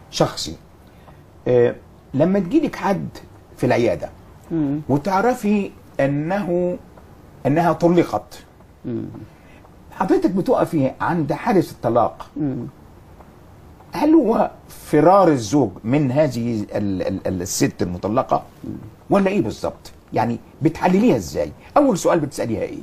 شخصي آه لما تجيلك حد في العياده وتعرفي انه انها طلقت حضرتك بتقفي عند حارس الطلاق هل هو فرار الزوج من هذه ال- ال- الست المطلقه ولا ايه بالظبط يعني بتحلليها ازاي اول سؤال بتساليها ايه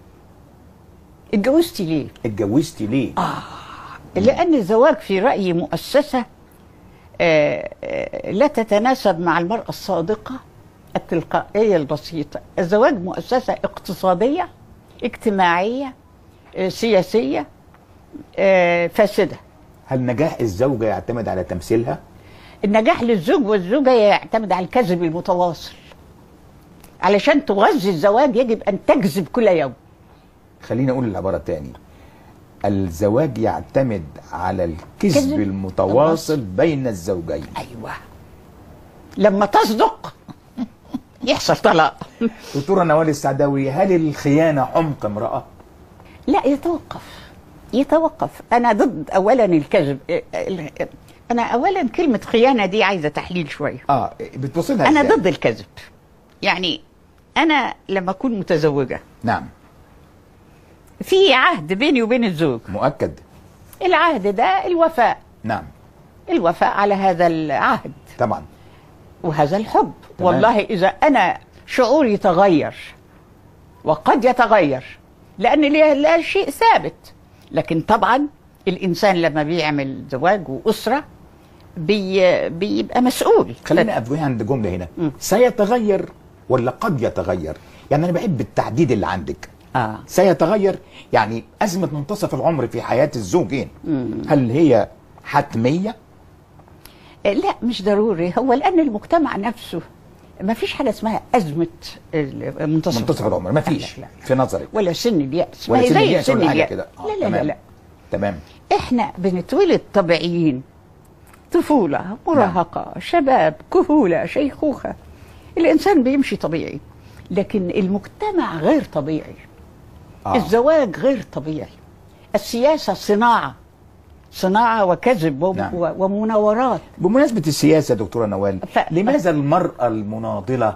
اتجوزتي ليه؟ اتجوزتي ليه لأن الزواج في رأيي مؤسسة آه، آه، لا تتناسب مع المرأة الصادقة التلقائية البسيطة الزواج مؤسسة اقتصادية اجتماعية آه، سياسية آه، فاسدة هل نجاح الزوجه يعتمد على تمثيلها النجاح للزوج والزوجة يعتمد على الكذب المتواصل علشان تغذي الزواج يجب أن تكذب كل يوم خليني اقول العباره تاني الزواج يعتمد على الكذب كذب المتواصل بين الزوجين أيوة لما تصدق يحصل طلاق دكتوره نوال السعداوي هل الخيانه عمق امراه لا يتوقف يتوقف انا ضد اولا الكذب انا اولا كلمه خيانه دي عايزه تحليل شويه اه بتوصلها انا إزاي؟ ضد الكذب يعني انا لما اكون متزوجه نعم في عهد بيني وبين الزوج مؤكد العهد ده الوفاء نعم الوفاء على هذا العهد طبعا وهذا الحب تمام. والله اذا انا شعوري تغير وقد يتغير لان لا لا شيء ثابت لكن طبعا الانسان لما بيعمل زواج واسره بي بيبقى مسؤول خلينا ابوي عند جمله هنا سيتغير ولا قد يتغير يعني انا بحب التعديد اللي عندك اه سيتغير يعني ازمه منتصف العمر في حياه الزوجين هل هي حتميه لا مش ضروري هو لان المجتمع نفسه ما فيش حاجه اسمها ازمه المنتصف منتصف العمر ما فيش لا، لا. في نظرك ولا سن الياس ما ولا هي سن زي اليأس سن ولا حاجه اليأس. كده آه، لا لا لا, تمام. لا. تمام احنا بنتولد طبيعيين طفولة مراهقة شباب كهولة شيخوخة الإنسان بيمشي طبيعي لكن المجتمع غير طبيعي آه. الزواج غير طبيعي السياسة صناعة صناعة وكذب وم- نعم. و- ومناورات بمناسبة السياسة دكتورة نوال ف- لماذا المرأة المناضلة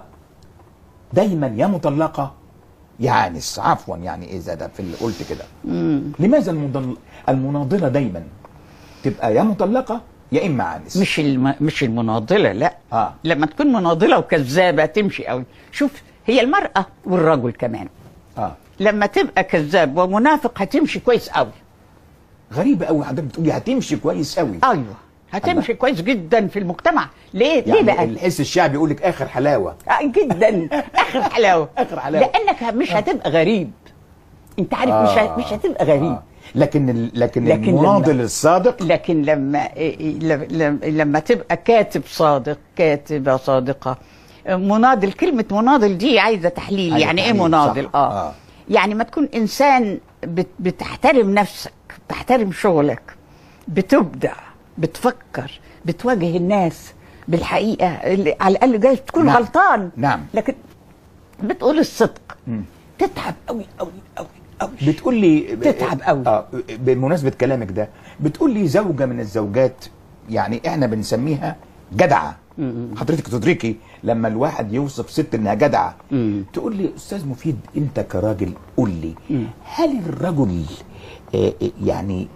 دايما يا مطلقة يا عانس عفوا يعني إذا ده في اللي قلت كده لماذا المضل... المناضلة دايما تبقى يا مطلقة يا إما عانس مش الم... مش المناضلة لا آه. لما تكون مناضلة وكذابة تمشي قوي شوف هي المرأة والرجل كمان آه لما تبقى كذاب ومنافق هتمشي كويس قوي غريبة قوي حضرتك بتقولي هتمشي كويس قوي ايوه هتمشي كويس جدا في المجتمع ليه ليه بقى يعني الحس الشعبي يقول لك آخر حلاوة آه جدا اخر حلاوه آخر حلاوة. لانك مش هتبقى غريب انت عارف مش ه- مش هتبقى غريب آه. لكن ال... لكن, لكن المناضل لما- الصادق لكن لما إيه إيه لم- لم- لما تبقى كاتب صادق كاتبه صادقه مناضل كلمه مناضل دي عايزه تحليل عايزة يعني ايه تحليل، مناضل صح. آه. آه. يعني ما تكون انسان بت بتحترم نفسك بتحترم شغلك بتبدع بتفكر بتواجه الناس بالحقيقه اللي على الاقل جاي تكون نعم. غلطان نعم. لكن بتقول الصدق تتعب قوي قوي قوي قوي بتقول لي تتعب قوي. اه بمناسبه كلامك ده بتقول لي زوجه من الزوجات يعني احنا بنسميها جدعه حضرتك تدركي لما الواحد يوصف ست انها جدعه تقول لي استاذ مفيد انت كراجل قول لي هل الرجل آه، آه، يعني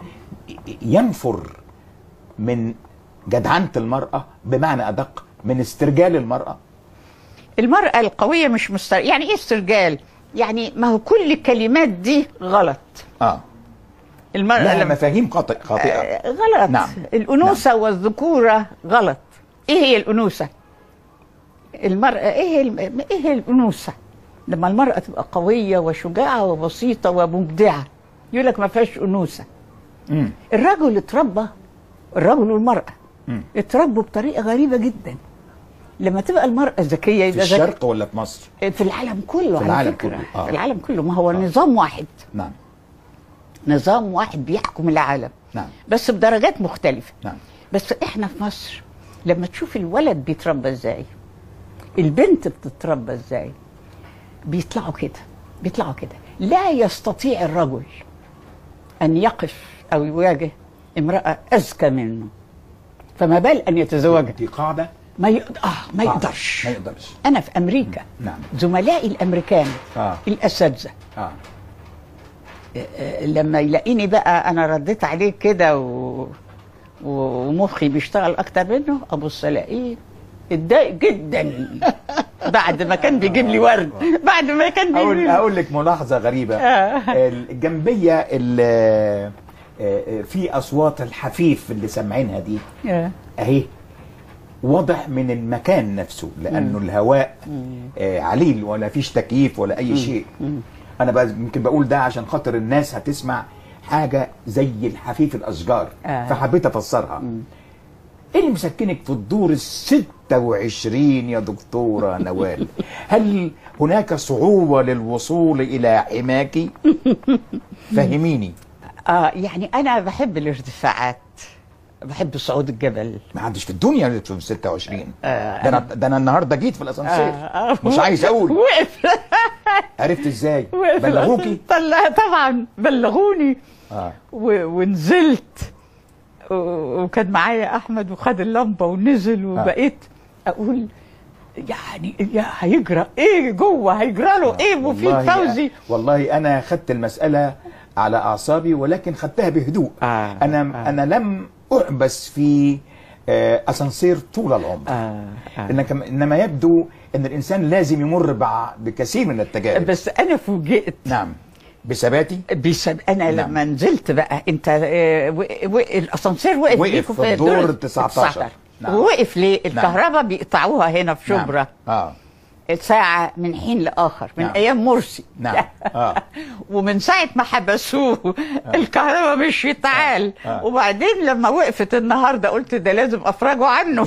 ينفر من جدعنه المراه بمعنى ادق من استرجال المراه المرأة القوية مش مستر... يعني ايه استرجال؟ يعني ما هو كل الكلمات دي غلط اه المرأة لها لما مفاهيم خاطئ خاطئه آه، غلط نعم. الأنوثة والذكورة غلط ايه هي الأنوثة؟ المرأة ايه هي الم... ايه هي الأنوثة؟ لما المرأة تبقى قوية وشجاعة وبسيطة ومبدعة يقول لك ما فيهاش أنوثة مم. الرجل اتربى الرجل والمرأة اتربوا بطريقة غريبة جدا لما تبقى المرأة ذكية في يبقى ذكي الشرق ولا في مصر في العالم كله في على العالم فكرة كله، آه. في العالم كله ما هو نظام واحد نعم نظام واحد بيحكم العالم نعم. بس بدرجات مختلفة نعم. بس احنا في مصر لما تشوف الولد بيتربى ازاي البنت بتتربى ازاي بيطلعوا كده بيطلعوا كده لا يستطيع الرجل ان يقف او يواجه امرأة اذكى منه فما بال ان يتزوجها دي قاعده ما يقدر اه ما قاعدة. يقدرش ما يقدرش انا في امريكا نعم. زملائي الامريكان آه. الاساتذه اه آه، لما يلاقيني بقى انا رديت عليه كده و... و- ومخي بيشتغل اكتر منه ابص الاقيه اتضايق جدا بعد ما كان بيجيب لي ورد بعد ما كان بيجيب اقول لي اقول لك ملاحظه غريبه آه. الجنبيه اللي آه، آه، في اصوات الحفيف اللي سامعينها دي آه. اهي واضح من المكان نفسه لانه الهواء آه، عليل ولا فيش تكييف ولا اي شيء انا بقى يمكن بقول ده عشان خاطر الناس هتسمع حاجه زي الحفيف الاشجار آه. فحبيت افسرها ايه اللي مسكنك في الدور ال 26 يا دكتوره نوال؟ هل هناك صعوبه للوصول الى حماك؟ فهميني اه يعني انا بحب الارتفاعات بحب صعود الجبل ما حدش في الدنيا في 26 آه، ده انا ده انا النهارده جيت في الاسانسير آه، آه. مش عايز اقول وقف عرفت ازاي؟ وقف بلغوكي؟ طلع طبعا بلغوني اه و- ونزلت و- وكان معايا احمد وخد اللمبه ونزل وبقيت اقول يعني يا هيجرى ايه جوه هيجرى له ايه مفيد والله- فوزي والله انا خدت المساله على اعصابي ولكن خدتها بهدوء آه، انا آه. انا لم احبس في آه، اسانسير طول العمر آه آه. إنك انما يبدو ان الانسان لازم يمر بع- بكثير من التجارب بس انا فوجئت نعم بثباتي بسبب انا نعم. لما نزلت بقى انت آه، و... و... الاسانسير وقف وقف بيكوا في الدور 19. نعم. ووقف ليه الكهرباء بيقطعوها هنا في نعم. شبرا اه ساعة من حين لآخر من نعم. أيام مرسي نعم. آه. ومن ساعة ما حبسوه الكهرباء مشيت تعال آه. وبعدين لما وقفت النهاردة قلت ده لازم أفرجوا عنه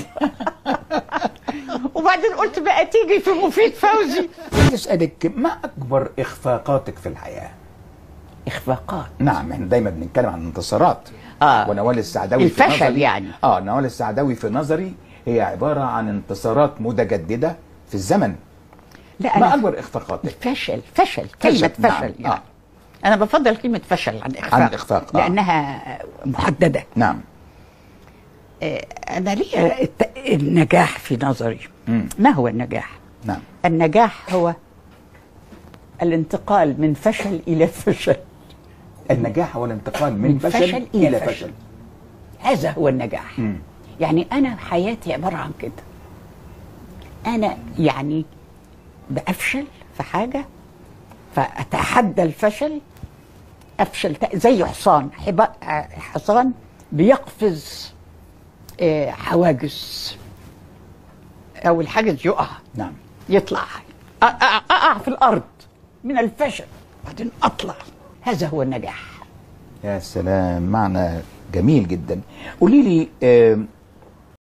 وبعدين قلت بقى تيجي في مفيد فوزي عايز اسالك ما اكبر اخفاقاتك في الحياه؟ إخفاقات نعم احنا دايما بنتكلم عن الانتصارات آه. ونوال السعداوي في الفشل نظري يعني. اه نوال السعداوي في نظري هي عباره عن انتصارات متجدده في الزمن لا ما أنا اكبر اخفاقاتك؟ فشل فشل كلمة نعم. فشل يعني آه. أنا بفضل كلمة فشل عن إخفاق عن الإخفاق، آه. لأنها محددة نعم آه، أنا ليا الت- النجاح في نظري مم. ما هو النجاح؟ نعم النجاح هو الانتقال من فشل إلى فشل النجاح هو الانتقال من, من فشل, فشل إلى الى فشل. فشل هذا هو النجاح مم. يعني أنا حياتي عبارة عن كده أنا يعني بأفشل في حاجة فأتحدى الفشل أفشل ت- زي حصان حبا- آه، حصان بيقفز آه، حواجز أو الحاجز يقع نعم يطلع أ- أ- أقع في الأرض من الفشل بعدين أطلع هذا هو النجاح يا سلام معنى جميل جدا قولي لي آم،